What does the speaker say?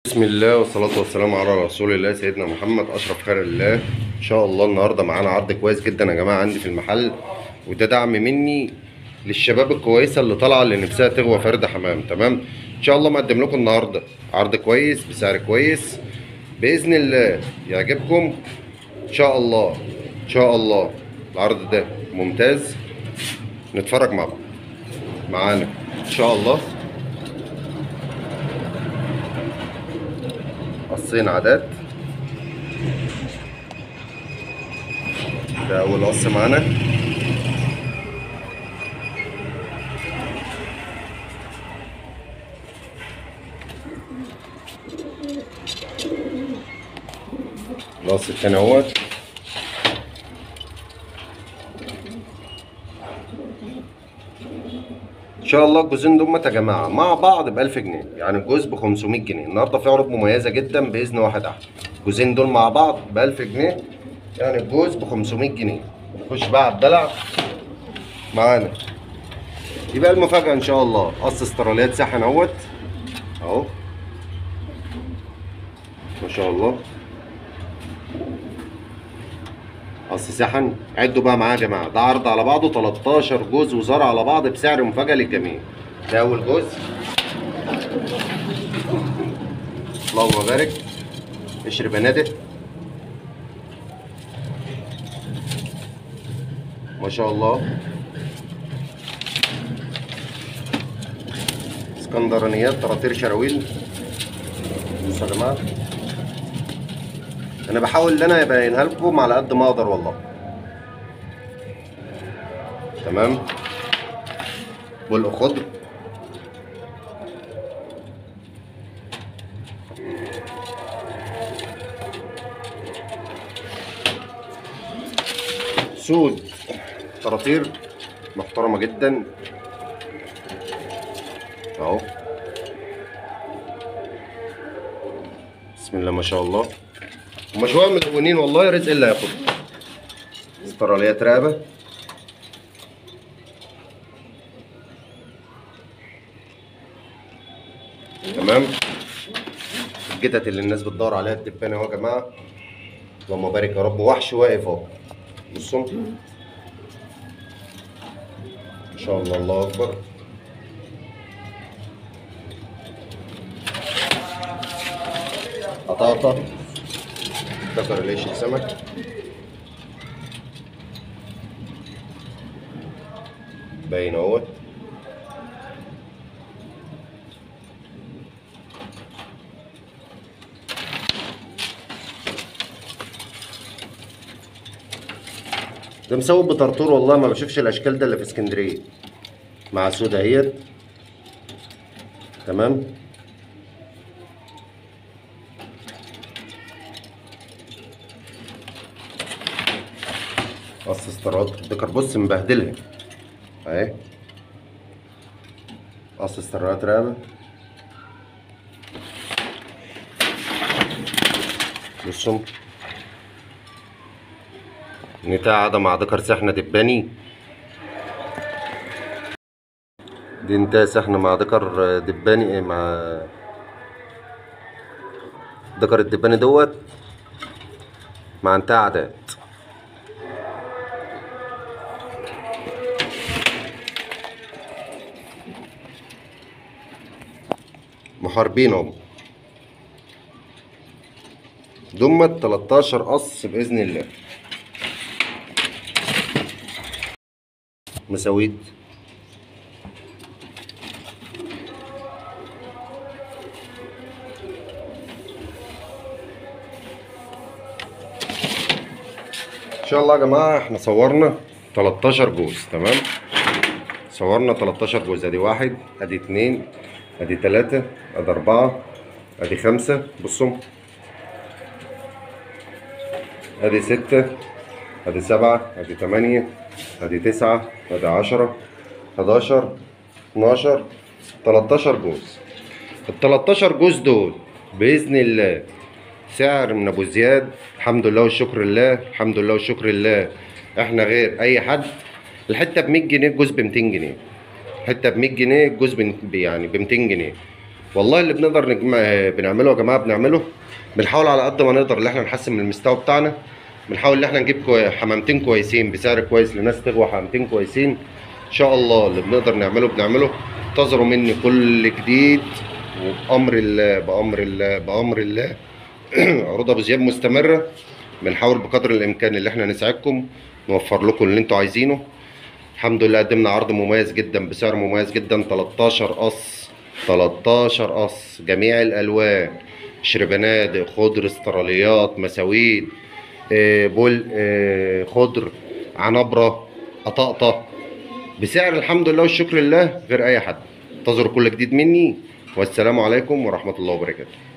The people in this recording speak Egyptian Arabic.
بسم الله والصلاة والسلام على رسول الله سيدنا محمد أشرف خير الله إن شاء الله النهاردة معانا عرض كويس جدا يا جماعة عندي في المحل وده دعم مني للشباب الكويسة اللي طالعة اللي نفسها تغوى فرد حمام تمام إن شاء الله مقدم لكم النهاردة عرض كويس بسعر كويس بإذن الله يعجبكم إن شاء الله إن شاء الله العرض ده ممتاز نتفرج مع بعض معانا إن شاء الله قصين عادات ده أول قص معانا القص التاني اهوت ان شاء الله الجوزين دول يا جماعه مع بعض ب 1000 جنيه يعني الجوز ب 500 جنيه النهارده في عروض مميزه جدا باذن واحد احد الجوزين دول مع بعض ب 1000 جنيه يعني الجوز ب 500 جنيه نخش بقى على الدلع معانا يبقى المفاجاه ان شاء الله قص استراليات ساحن اهوت اهو ما شاء الله قص سحن عدوا بقى معاه يا جماعه ده عرض على بعضه 13 جوز وزار على بعض بسعر مفاجاه للجميع ده اول جوز اللهم بارك قشر بنادق ما شاء الله اسكندرانيات طراطير شراويل بصوا يا جماعه انا بحاول ان انا ابينها لكم على قد ما اقدر والله تمام بلق خضر سود طراطير محترمة جدا اهو بسم الله ما شاء الله هما شويه ملونين والله رزق اللي هياخد استراليات رقبه تمام الجتت اللي الناس بتدور عليها الدبانه اهو يا جماعه اللهم بارك يا رب وحش واقف اهو بصوا ما شاء الله الله اكبر قطاطه ذكر ليش السمك باين اهوت ده مسوي بطرطور والله ما بشوفش الاشكال ده الا في اسكندريه مع سودا اهيت تمام قص استراد الدكر بص مبهدلها اهي قص استراد رقبه بصوا نتاع عضة مع ذكر سحنة دباني دي نتاع سحنة مع ذكر دباني مع ذكر الدباني دوت مع انتاع عداد محاربين هم دمت 13 قص باذن الله مساويد ان شاء الله يا جماعه احنا صورنا 13 جوز تمام صورنا 13 جوز ادي واحد ادي اتنين ادي تلاتة ادي اربعة ادي خمسة بصوا ادي ستة ادي سبعة ادي تمانية ادي تسعة ادي عشرة حداشر اتناشر تلاتاشر جوز التلاتاشر جوز دول بإذن الله سعر من ابو زياد الحمد لله والشكر لله الحمد لله والشكر لله احنا غير اي حد الحته ب 100 جنيه الجوز ب 200 جنيه حته ب 100 جنيه الجوز ب يعني ب 200 جنيه والله اللي بنقدر نجمع بنعمله يا جماعه بنعمله بنحاول على قد ما نقدر ان احنا نحسن من المستوى بتاعنا بنحاول ان احنا نجيب كوي... حمامتين كويسين بسعر كويس لناس تغوى حمامتين كويسين ان شاء الله اللي بنقدر نعمله بنعمله انتظروا مني كل جديد وبامر الله بامر الله بامر الله عروض ابو زياد مستمره بنحاول بقدر الامكان اللي احنا نساعدكم نوفر لكم اللي انتوا عايزينه الحمد لله قدمنا عرض مميز جدا بسعر مميز جدا 13 قص 13 قص جميع الالوان شربنادق خضر استراليات مساويد آه، بول آه، خضر عنبره قطاقطه بسعر الحمد لله والشكر لله غير اي حد انتظروا كل جديد مني والسلام عليكم ورحمه الله وبركاته